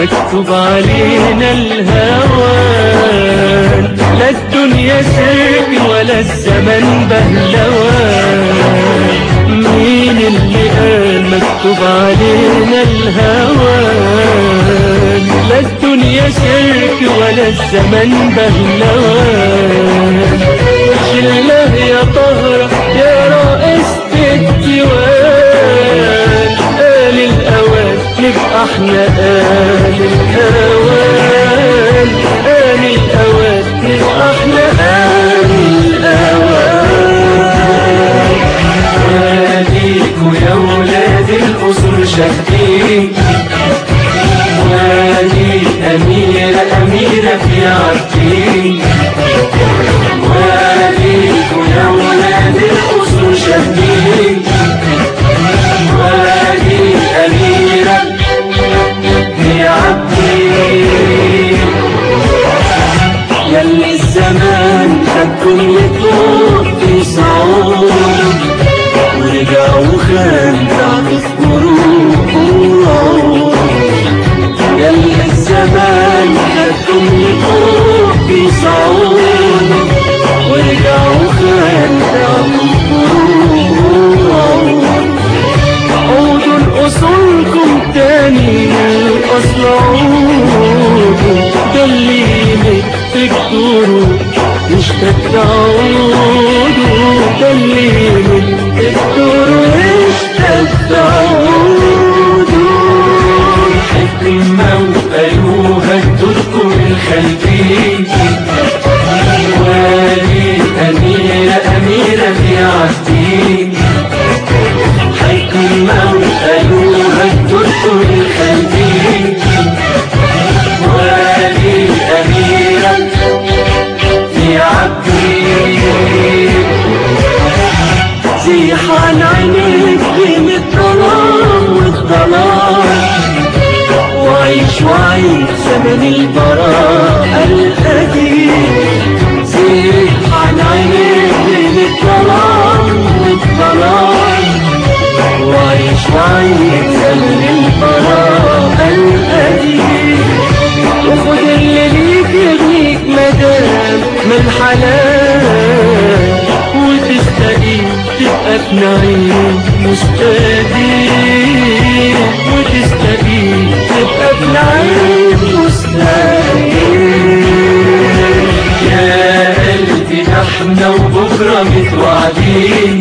مكتوب علينا الهوان لا الدنيا سرق ولا الزمن بهلوان مين اللي قال مكتوب علينا الهوان لا الدنيا سرق ولا الزمن بهلوان شله يا طهرة يا رئيسة الديوان قال الأوان نبقى احنا قال الأوان قال الأوان نبقى احنا قال الأوان واديكوا يا ولاد الأسر شاهدين وادي أميرة أميرة في عارفين واديكوا يا ولاد الأسر شاهدين وادي أميرة في عارفين يلي الزمان خدكم لفوق في صعود ورجع وخان تعرف قروب يلي الزمان خدكم لفوق في صعود ورجع وخان تعرف قروب عودوا لأصولكم تاني الأصل عودوا ده اللي يمسك دوروا مشتاق تعودوا ده اللي يمسك دوروا مشتاق تعودوا حكمة وقالوها ادولكم الخلفين وادي أميرة أميرة في عهدين حكمة وقالوها ادولكم الخلفين وادي أميرة في عهدين زيح عن عينيك بين الظلام والظلام وعيش وعيش زمن البراء القديم زيح عن عينيك بين الظلام والظلام وعيش وعيش زمن البراء القديم وخد اللي ليك يغنيك مدام من حلال وتستقيم تبقى في نعيم مستديم وتستقيم تبقى في نعيم مستديم يا قلبي احنا وبكرة متوعدين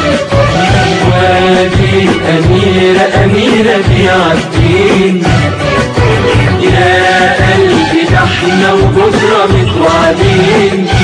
وادي أميرة أميرة في عابدين يا قلبي ده احنا وبكرة متوعدين